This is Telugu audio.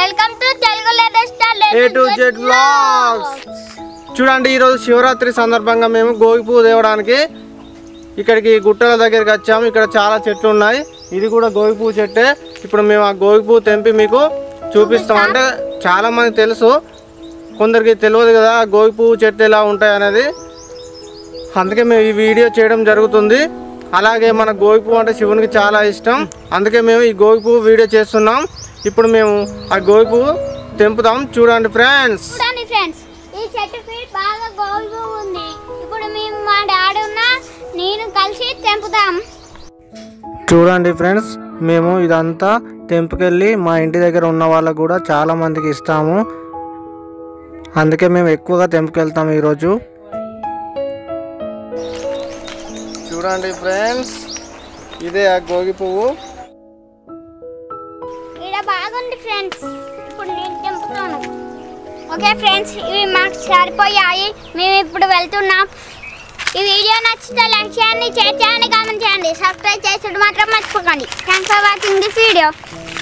welcome to Telugu latest A to Z blogs చూడండి ఈరోజు శివరాత్రి సందర్భంగా మేము గోగి పువ్వు తేవడానికి ఇక్కడికి గుట్టల దగ్గరికి వచ్చాము ఇక్కడ చాలా చెట్లు ఉన్నాయి ఇది కూడా గోగి పువ్వు చెట్టే ఇప్పుడు మేము ఆ గోగి పువ్వు తెంపి మీకు చూపిస్తాం అంటే చాలా మంది తెలుసు కొందరికి తెలియదు కదా ఆ గోగి పువ్వు చెట్లు ఎలా ఉంటాయి అనేది అందుకే మేము ఈ వీడియో చేయడం జరుగుతుంది అలాగే మన గోగి పువ్వు అంటే శివునికి చాలా ఇష్టం అందుకే మేము ఈ గోగి పువ్వు వీడియో చేస్తున్నాం ఇప్పుడు మేము ఆ గోగి పువ్వు తెంపుతాం చూడండి ఫ్రెండ్స్ చూడండి ఫ్రెండ్స్ ఈ చెట్టు ఫీట్ బాగా గోల్గా ఉంది ఇప్పుడు మేము మా డాడీ ఉన్న నేను కలిసి తెంపుతాం చూడండి ఫ్రెండ్స్ మేము ఇదంతా తెంపుకెళ్ళి మా ఇంటి దగ్గర ఉన్న వాళ్ళకు కూడా చాలా మందికి ఇస్తాము అందుకే మేము ఎక్కువగా తెంపుకెళ్తాం ఈరోజు చూడండి ఫ్రెండ్స్ ఇదే ఆ గోగి పువ్వు ఇక్కడ బాగుంది ఫ్రెండ్స్ ఇప్పుడు నేను తెంపుతాను ఓకే ఫ్రెండ్స్ ఇవి మాకు సరిపోయాయి మేము ఇప్పుడు వెళ్తున్నాం ఈ వీడియో నచ్చితే లైక్ చేయండి షేర్ చేయండి కామెంట్ చేయండి సబ్స్క్రైబ్ చేసేది మాత్రం మర్చిపోకండి thanks for watching this video